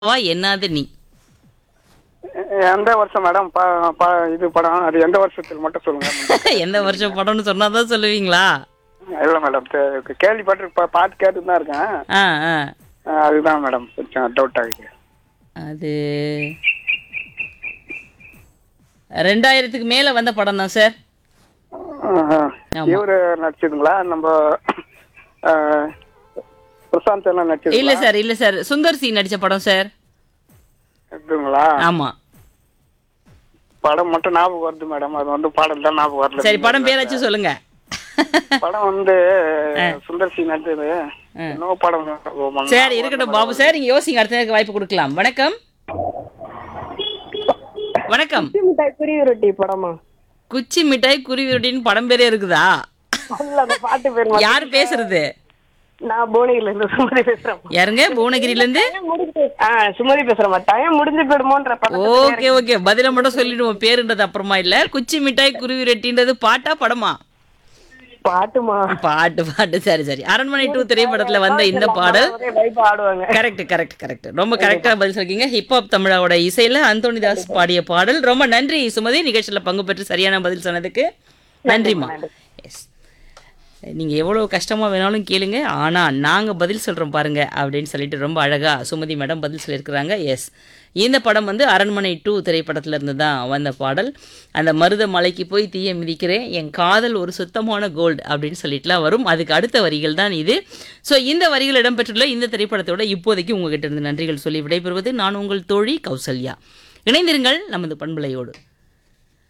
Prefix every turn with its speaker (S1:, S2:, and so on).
S1: வா என்னாது நீ
S2: எந்த வருஷம் மேடம் ப- ப- இது படம் அது எந்த வருஷத்தில் மட்டும் சொல்லுங்க
S1: எந்த வருஷம் படம்னு சொன்னாதான் சொல்லுவீங்களா
S2: இல்ல மேடம் தே- கேள்விப்பட்டு பா- பாட்டு கேட்டுட்டு தான் இருக்கேன்
S1: ஆ ஆ
S2: அஹ் அதுதான் மேடம் கொஞ்சம் டவுட் ஆகுது
S1: அது ரெண்டாயிரத்துக்கு மேல வந்த படம் தான் சார்
S2: அஹ்
S1: ஆமா.
S2: இவரு நடிச்சதுங்களா நம்ம அஹ், பிரசாந்த் எல்லாம்
S1: இல்ல
S2: நடிச்சதுங்களா
S1: சார் இல்ல சார் சுந்தர் சி நடிச்ச படம் சார்
S2: இருக்குங்களா
S1: ஆமா
S2: படம் மட்டும் ஞாபகம் வருது மேடம் அது வந்து பாடல் தான் ஞாபகம் வரல
S1: சரி படம் பேராச்சும் சொல்லுங்க
S2: படம் வந்து சுந்தர் சி நடிச்சது இன்னொரு படம் ஞாபகம்
S1: சரி இருக்கட்டும் பாபு சார் நீங்க யோசிங்க அடுத்த நேரத்துக்கு வாய்ப்பு கொடுக்கலாம் வணக்கம் வணக்கம்
S3: மிட்டாய் குருவி ரொட்டி படமா
S1: குச்சி மிட்டாய் குருவி ரொட்டின்னு படம் பேரே இருக்குதா
S3: அதுல அந்த பாட்டு பேர்
S1: யார் பேசுறது
S3: நான் புவனகிரில இருந்து சுமதி பேசுறேன்
S1: யாருங்க புவனகிரில இருந்து
S3: டைம் முடிஞ்சு ஆ சுமதி பேசுறேன் டைம் முடிஞ்சு போயிடுமோன்ற படத்துல
S1: ஓகே ஓகே பதில மட்டும் சொல்லிடுவோம் பேருன்றது அப்புறமா இல்ல குச்சி மிட்டாய் குருவி ரொட்டின்றது பாட்டா படமா
S3: பாட்டுமா
S1: பாட்டு பாட்டு சரி சரி அரண்மனை டூ திரைப்படத்துல வந்த இந்த பாடல்
S3: ஒரே வைப் ஆடுவாங்க
S1: கரெக்ட் கரெக்ட் கரெக்ட் ரொம்ப கரெக்டா பதில் சொல்லிருக்கீங்க ஹிப்ஹாப் தமிழாவோட இசையில அந்தோனிதாஸ் பாடிய பாடல் ரொம்ப நன்றி சுமதி நிகழ்ச்சியில பங்கு பெற்று சரியான பதில் சொன்னதுக்கு நன்றிம்மா எஸ் நீங்க எவ்வளவு கஷ்டமா வேணாலும் கேளுங்க ஆனா நாங்க பதில் சொல்றோம் பாருங்க அப்படின்னு சொல்லிட்டு ரொம்ப அழகா சுமதி மேடம் பதில் சொல்லியிருக்கிறாங்க எஸ் இந்த படம் வந்து அரண்மனை டூ திரைப்படத்துல இருந்து தான் வந்த பாடல் அந்த மருத மலைக்கு போய் தீய மிதிக்கிறேன் என் காதல் ஒரு சுத்தமான கோல்டு அப்படின்னு சொல்லிட்டுலாம் வரும் அதுக்கு அடுத்த வரிகள் தான் இது ஸோ இந்த வரிகள் இடம்பெற்றுள்ள இந்த திரைப்படத்தோட இப்போதைக்கு உங்ககிட்ட இருந்து நன்றிகள் சொல்லி விடைபெறுவது நான் உங்கள் தோழி கௌசல்யா இணைந்திருங்கள் நமது பண்பலையோடு